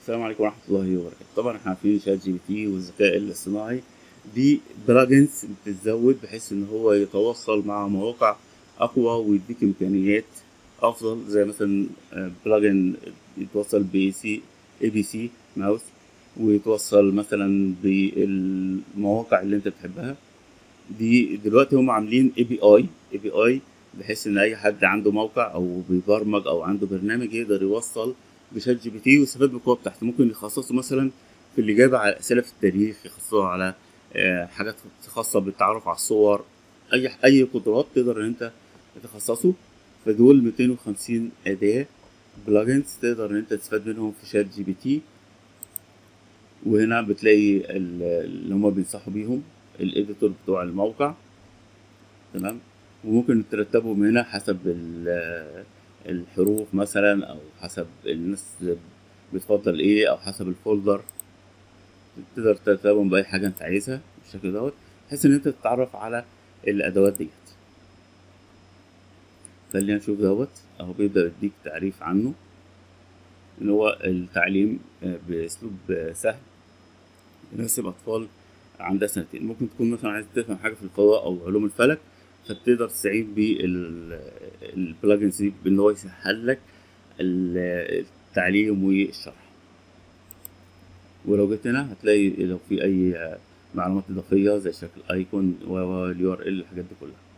السلام عليكم ورحمة الله وبركاته طبعا احنا عارفين شات جي بي تي والذكاء الاصطناعي دي بلاجنز بتتزود بحيث ان هو يتواصل مع مواقع اقوى ويديك امكانيات افضل زي مثلا بلاجن يتوصل ب سي اي بي سي ماوس ويتوصل مثلا بالمواقع اللي انت بتحبها دي دلوقتي هم عاملين اي بي اي اي بي اي بحيث ان اي حد عنده موقع او بيبرمج او عنده برنامج يقدر يوصل بشات جي بي تي ويستفاد من القوه بتاعته ممكن يخصصه مثلا في الاجابه على اسئله في التاريخ يخصصه على آه، حاجات خاصه بالتعرف على الصور اي اي قدرات تقدر ان انت تخصصه فدول 250 اداه بلجنز تقدر ان انت تستفاد منهم في شات جي بي تي وهنا بتلاقي ال- اللي هما بينصحوا بيهم الاديتور بتوع الموقع تمام وممكن ترتبهم هنا حسب ال- الحروف مثلا او حسب الناس بتفضل ايه او حسب الفولدر تقدر ترتبهم باي حاجه انت عايزها بالشكل دوت بحيث ان انت تتعرف على الادوات ديت خلينا نشوف دوت اهو بيبدا يديك تعريف عنه ان هو التعليم آه، باسلوب آه، سهل يناسب اطفال عندها سنتين ممكن تكون مثلا عايز تفهم حاجه في الفضاء او علوم الفلك فتقدر تستعين بالبلجنز دي بان هو يسهل لك ال- التعليم والشرح ولو جيت هنا هتلاقي لو في اي آه، معلومات اضافيه زي شكل ايكون واليو ار ال الحاجات دي كلها